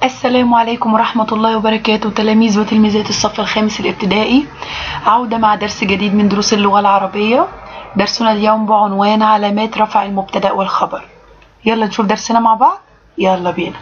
السلام عليكم ورحمة الله وبركاته تلاميذ وتلميذات الصف الخامس الابتدائي عودة مع درس جديد من دروس اللغة العربية درسنا اليوم بعنوان علامات رفع المبتدأ والخبر يلا نشوف درسنا مع بعض يلا بينا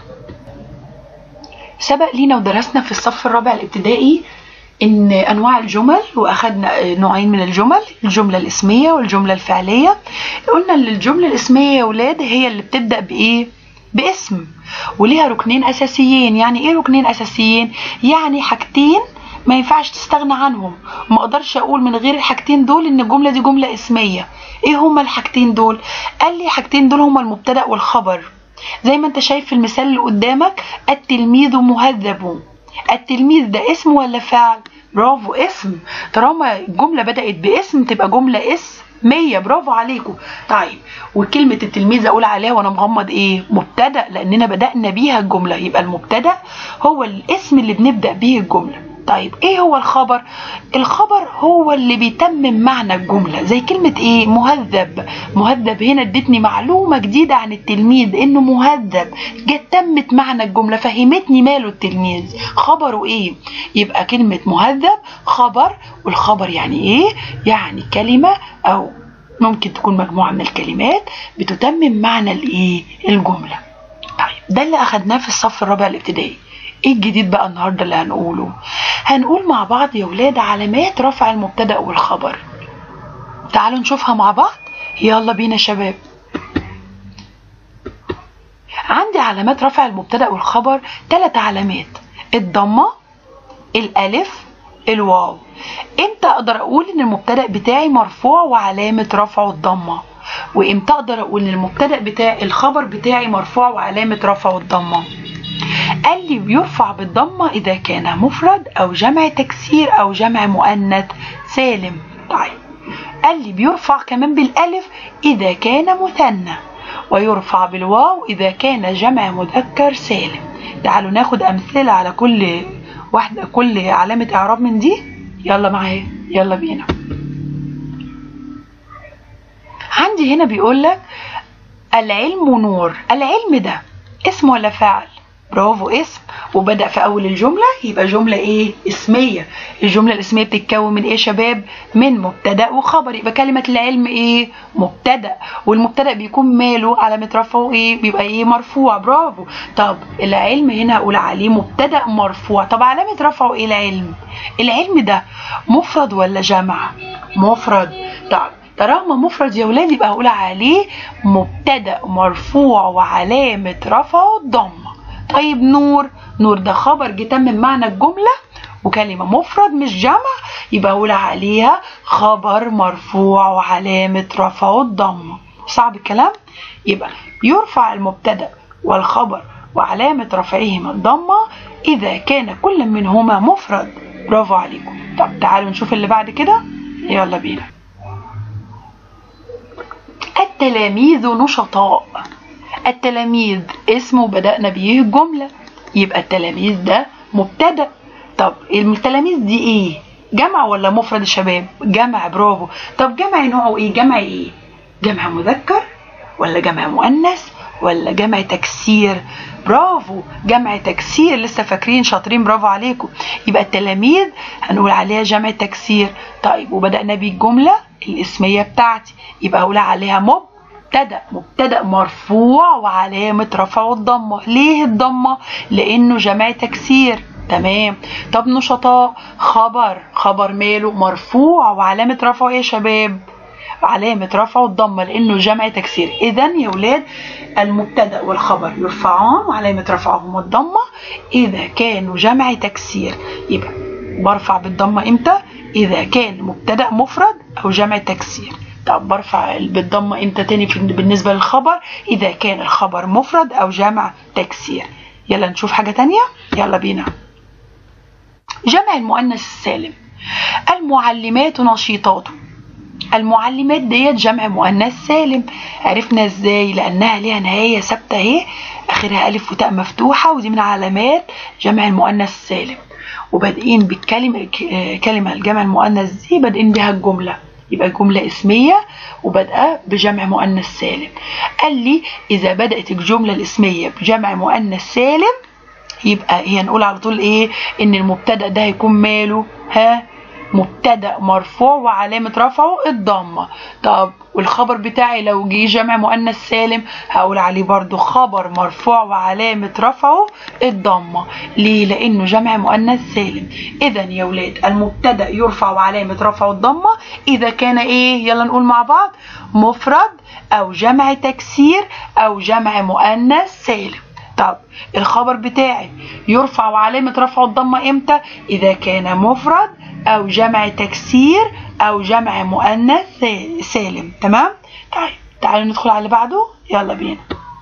سبق لينا ودرسنا في الصف الرابع الابتدائي ان انواع الجمل واخدنا نوعين من الجمل الجمله الاسميه والجمله الفعليه قلنا ان الجمله الاسميه يا ولاد هي اللي بتبدا بايه باسم وليها ركنين اساسيين يعني ايه ركنين اساسيين يعني حاجتين ما ينفعش تستغنى عنهم ما اقدرش اقول من غير الحاجتين دول ان الجمله دي جمله اسميه ايه هما الحاجتين دول قال لي الحاجتين دول هما المبتدا والخبر زي ما انت شايف في المثال اللي قدامك التلميذ مهذب التلميذ ده اسم ولا فعل برافو اسم طالما الجملة بدأت باسم تبقى جملة اسمية برافو عليكم طيب وكلمة التلميذ أقول عليها وأنا مغمض إيه مبتدأ لأننا بدأنا بيها الجملة يبقى المبتدأ هو الاسم اللي بنبدأ به الجملة طيب ايه هو الخبر الخبر هو اللي بيتمم معنى الجمله زي كلمه ايه مهذب مهذب هنا ادتني معلومه جديده عن التلميذ انه مهذب جت تمت معنى الجمله فهمتني ماله التلميذ خبره ايه يبقى كلمه مهذب خبر والخبر يعني ايه يعني كلمه او ممكن تكون مجموعه من الكلمات بتتمم معنى الايه الجمله طيب ده اللي اخدناه في الصف الرابع الابتدائي ايه الجديد بقى النهارده اللي هنقوله هنقول مع بعض يا ولاد علامات رفع المبتدا والخبر تعالوا نشوفها مع بعض يلا بينا شباب عندي علامات رفع المبتدا والخبر ثلاث علامات الضمه الالف الواو امتى اقدر اقول ان المبتدا بتاعي مرفوع وعلامه رفعه الضمه وامتى اقدر اقول ان المبتدا بتاعي الخبر بتاعي مرفوع وعلامه رفعه الضمه قال لي بيرفع بالضمة إذا كان مفرد أو جمع تكسير أو جمع مؤنث سالم طيب قال لي بيرفع كمان بالألف إذا كان مثنى ويرفع بالواو إذا كان جمع مذكر سالم تعالوا ناخد أمثلة على كل واحدة كل علامة إعراب من دي يلا معايا يلا بينا عندي هنا بيقول لك العلم نور العلم ده اسم ولا فعل برافو اسم وبدأ في أول الجملة يبقى جملة إيه؟ اسمية الجملة الاسمية بتتكون من إيه يا شباب؟ من مبتدأ وخبر يبقى كلمة العلم إيه؟ مبتدأ والمبتدأ بيكون ماله علامة رفعه إيه؟ بيبقى إيه؟ مرفوع برافو طب العلم هنا أقول عليه مبتدأ مرفوع طب علامة رفعه إيه العلم؟ العلم ده مفرد ولا جمع؟ مفرد طب طالما مفرد يا ولاد يبقى هقول عليه مبتدأ مرفوع وعلامة رفعه الضمة طيب نور نور ده خبر جه تمم معنى الجملة وكلمة مفرد مش جمع يبقى أقول عليها خبر مرفوع وعلامة رفعه الضمة صعب الكلام يبقى يرفع المبتدأ والخبر وعلامة رفعهما الضمة إذا كان كل منهما مفرد برافو عليكم طب تعالوا نشوف اللي بعد كده يلا بينا التلاميذ نشطاء التلاميذ اسمه بدأنا بيه الجملة يبقى التلاميذ ده مبتدأ طب التلاميذ دي ايه جمع ولا مفرد يا شباب جمع برافو طب جمع نوعه ايه جمع ايه جمع مذكر ولا جمع مؤنث ولا جمع تكسير برافو جمع تكسير لسه فاكرين شاطرين برافو عليكم يبقى التلاميذ هنقول عليها جمع تكسير طيب وبدأنا بيه الجملة الاسمية بتاعتي يبقى هقول عليها مب مبتدا مبتدا مرفوع وعلامه رفعه الضمه ليه الضمه لانه جمع تكسير تمام طب نشطاء خبر خبر ماله مرفوع وعلامه رفعه ايه يا شباب علامة رفعه الضمة لأنه جمع تكسير إذا يا ولاد المبتدأ والخبر يرفعان وعلامة رفعهما الضمة إذا كانوا جمع تكسير يبقى برفع بالضمة إمتى؟ إذا كان مبتدأ مفرد أو جمع تكسير طب برفع بالضمة امتى تاني بالنسبة للخبر إذا كان الخبر مفرد أو جمع تكسير يلا نشوف حاجة تانية يلا بينا جمع المؤنث السالم المعلمات نشيطات المعلمات ديت جمع مؤنث سالم عرفنا ازاي لانها ليها نهايه ثابته اهي اخرها الف وتاء مفتوحه ودي من علامات جمع المؤنث السالم وبادئين بالكلمه كلمه الجمع المؤنث دي بادئين بها الجمله يبقى جملة اسمية وبدأ بجمع مؤنث سالم قال لي إذا بدأت الجملة الاسمية بجمع مؤنث سالم يبقى هي نقول على طول ايه ان المبتدا ده هيكون ماله ها مبتدا مرفوع وعلامه رفعه الضمه طب والخبر بتاعي لو جه جمع مؤنث سالم هقول عليه برضو خبر مرفوع وعلامه رفعه الضمه ليه لانه جمع مؤنث سالم اذا يا ولاد المبتدا يرفع وعلامه رفعه الضمه اذا كان ايه يلا نقول مع بعض مفرد او جمع تكسير او جمع مؤنث سالم طب الخبر بتاعي يرفع وعلامة رفعه الضمة امتى؟ إذا كان مفرد أو جمع تكسير أو جمع مؤنث سالم تمام؟ طيب تعالوا ندخل على اللي بعده يلا بينا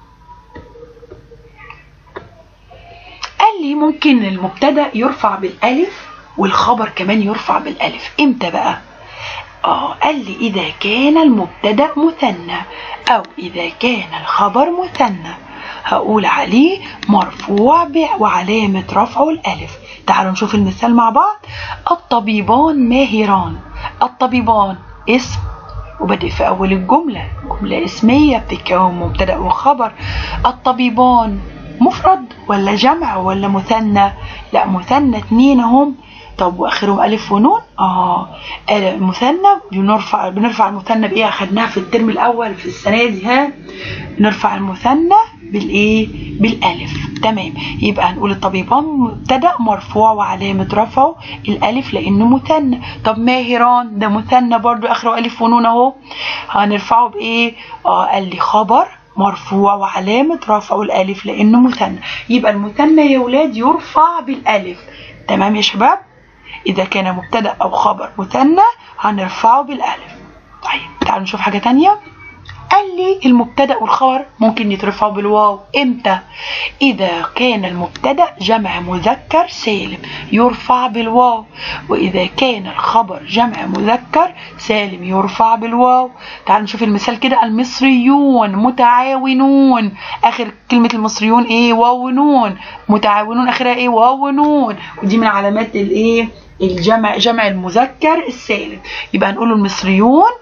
قال لي ممكن المبتدأ يرفع بالألف والخبر كمان يرفع بالألف امتى بقى؟ اه قال لي إذا كان المبتدأ مثنى أو إذا كان الخبر مثنى هقول عليه مرفوع وعلامة رفعه الألف تعالوا نشوف المثال مع بعض الطبيبان ماهران الطبيبان اسم وبدأ في أول الجملة جملة اسمية بتتكون مبتدأ وخبر الطبيبان مفرد ولا جمع ولا مثنى لا مثنى اتنين هم طب واخرهم الف ونون اه المثنى بنرفع بنرفع المثنى بايه اخدناها في الترم الاول في السنه دي ها نرفع المثنى بالايه بالالف تمام يبقى هنقول الطبيبان مبتدا مرفوع وعلامه رفعه الالف لانه مثنى طب ماهران ده مثنى برضو اخره الف ونون اهو هنرفعه بايه اه قال لي خبر مرفوع وعلامة رفعه الألف لأنه مثنى يبقى المثنى يا ولاد يرفع بالألف تمام يا شباب إذا كان مبتدأ أو خبر مثنى هنرفعه بالألف طيب تعالوا نشوف حاجة تانية قال لي المبتدأ والخبر ممكن يترفعوا بالواو امتى إذا كان المبتدأ جمع مذكر سالم يرفع بالواو وإذا كان الخبر جمع مذكر سالم يرفع بالواو تعالوا نشوف المثال كده المصريون متعاونون آخر كلمة المصريون إيه واو ونون متعاونون آخرها إيه واو ونون ودي من علامات الإيه الجمع جمع المذكر السالم يبقى نقول المصريون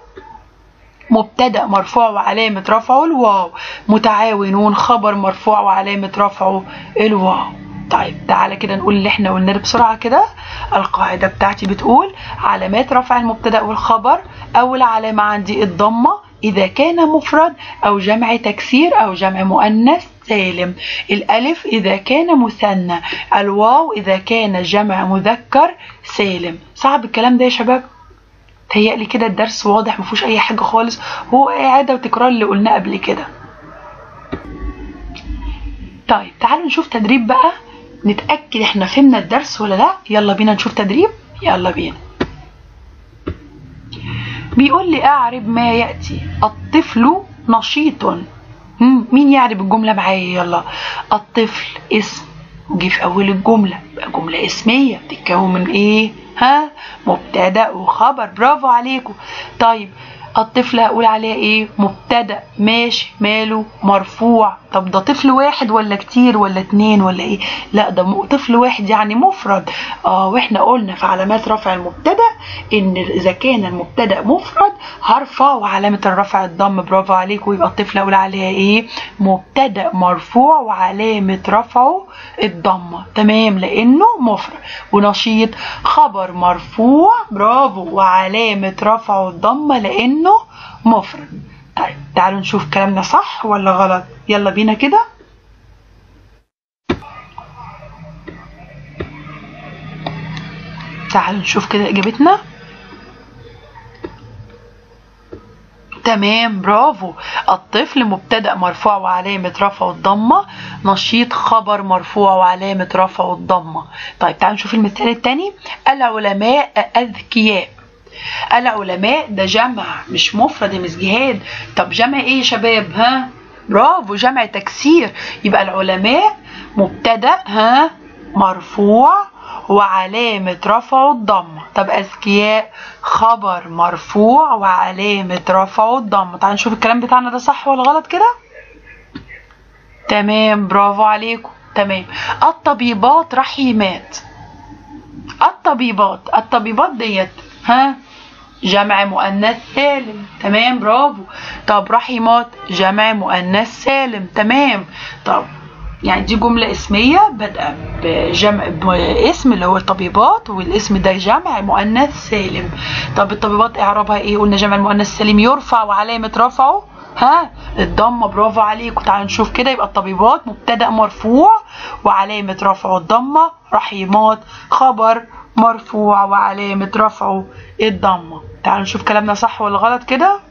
مبتدا مرفوع وعلامه رفعه الواو متعاونون خبر مرفوع وعلامه رفعه الواو طيب تعالى كده نقول اللي احنا قلناه بسرعه كده القاعده بتاعتي بتقول علامات رفع المبتدا والخبر اول علامه عندي الضمه اذا كان مفرد او جمع تكسير او جمع مؤنث سالم الألف إذا كان مثنى الواو إذا كان جمع مذكر سالم صعب الكلام ده يا شباب تهيألي كده الدرس واضح مفيهوش أي حاجة خالص هو إعادة وتكرار اللي قلناه قبل كده طيب تعالوا نشوف تدريب بقى نتأكد احنا فهمنا الدرس ولا لا يلا بينا نشوف تدريب يلا بينا بيقول لي أعرب ما يأتي الطفل نشيط مين يعرب الجملة معايا يلا الطفل اسم وجي في أول الجملة بقى جملة اسمية بتتكون من إيه ها مبتدأ وخبر برافو عليكم طيب الطفل هقول عليها ايه مبتدا ماشي ماله مرفوع طب ده طفل واحد ولا كتير ولا اتنين ولا ايه لا ده طفل واحد يعني مفرد اه واحنا قلنا في علامات رفع المبتدا ان اذا كان المبتدا مفرد هرفع وعلامه الرفع الضم برافو عليكم يبقى الطفل هقول عليها ايه مبتدا مرفوع وعلامه رفعه الضمه تمام لانه مفرد ونشيط خبر مرفوع برافو وعلامه رفعه الضمه لانه انه مفرد طيب تعالوا نشوف كلامنا صح ولا غلط يلا بينا كده تعالوا نشوف كده اجابتنا تمام برافو الطفل مبتدا مرفوع وعلامه رفعه الضمه نشيط خبر مرفوع وعلامه رفعه الضمه طيب تعالوا نشوف المثال الثاني العلماء اذكياء العلماء ده جمع مش مفرد يا مس جهاد طب جمع ايه يا شباب ها برافو جمع تكسير يبقى العلماء مبتدا ها مرفوع وعلامة رفعه الضمة طب أذكياء خبر مرفوع وعلامة رفعه الضمة تعالوا نشوف الكلام بتاعنا ده صح ولا غلط كده تمام برافو عليكم تمام الطبيبات رحيمات الطبيبات الطبيبات ديت ها جمع مؤنث سالم تمام برافو طب رحيمات جمع مؤنث سالم تمام طب يعني دي جملة اسمية بادئة بجمع باسم اللي هو الطبيبات والاسم ده جمع مؤنث سالم طب الطبيبات اعرابها ايه قلنا جمع المؤنث السالم يرفع وعلامة رفعه ها الضمه برافو عليكم تعالوا نشوف كده يبقى الطبيبات مبتدا مرفوع وعلامه رفعه الضمه رحيمات خبر مرفوع وعلامه رفعه الضمه تعالوا نشوف كلامنا صح ولا غلط كده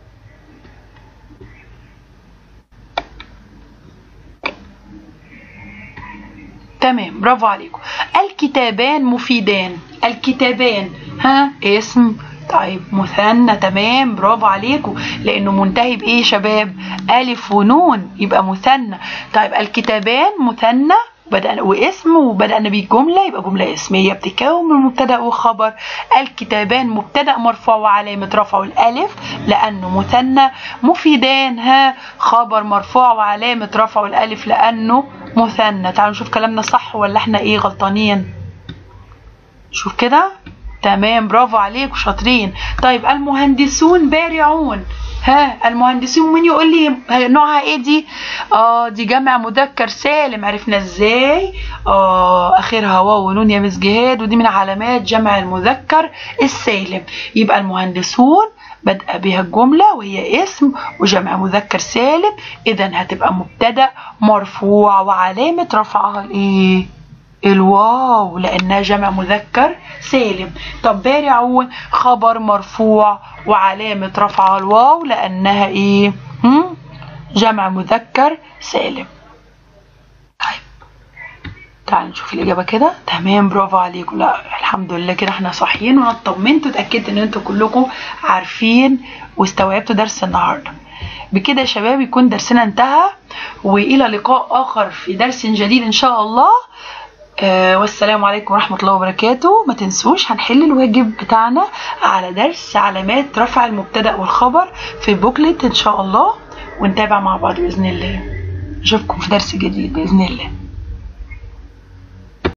تمام برافو عليكم الكتابان مفيدان الكتابان ها اسم طيب مثنى تمام برافو عليكم لانه منتهي بايه يا شباب الف ونون يبقى مثنى طيب الكتابان مثنى بدأنا واسم وبدأنا بيه جملة يبقى جملة اسمية بتتكون من مبتدأ وخبر الكتابان مبتدأ مرفوع وعلامة رفعه الألف لأنه مثنى مفيدان ها خبر مرفوع وعلامة رفعه الألف لأنه مثنى تعالوا نشوف كلامنا صح ولا احنا ايه غلطانين شوف كده تمام برافو عليكم شاطرين طيب المهندسون بارعون ها المهندسين مين يقول لي نوعها ايه دي اه دي جمع مذكر سالم عرفنا ازاي اه اخرها واو ونون يا مس جهاد ودي من علامات جمع المذكر السالم يبقى المهندسون بدأ بها الجملة وهي اسم وجمع مذكر سالم إذا هتبقى مبتدأ مرفوع وعلامة رفعها الإيه؟ الواو لأنها جمع مذكر سالم طب بارعون خبر مرفوع وعلامة رفعها الواو لأنها إيه؟ هم؟ جمع مذكر سالم طيب تعالوا نشوف الإجابة كده تمام برافو عليكم لا الحمد لله كده احنا صاحيين وانا اطمنت واتأكدت ان انتوا كلكم عارفين واستوعبتوا درس النهارده بكده يا شباب يكون درسنا انتهى والى لقاء اخر في درس جديد ان شاء الله آه والسلام عليكم ورحمة الله وبركاته ما تنسوش هنحل الواجب بتاعنا على درس علامات رفع المبتدأ والخبر في بوكلت ان شاء الله ونتابع مع بعض بإذن الله اشوفكم في درس جديد بإذن الله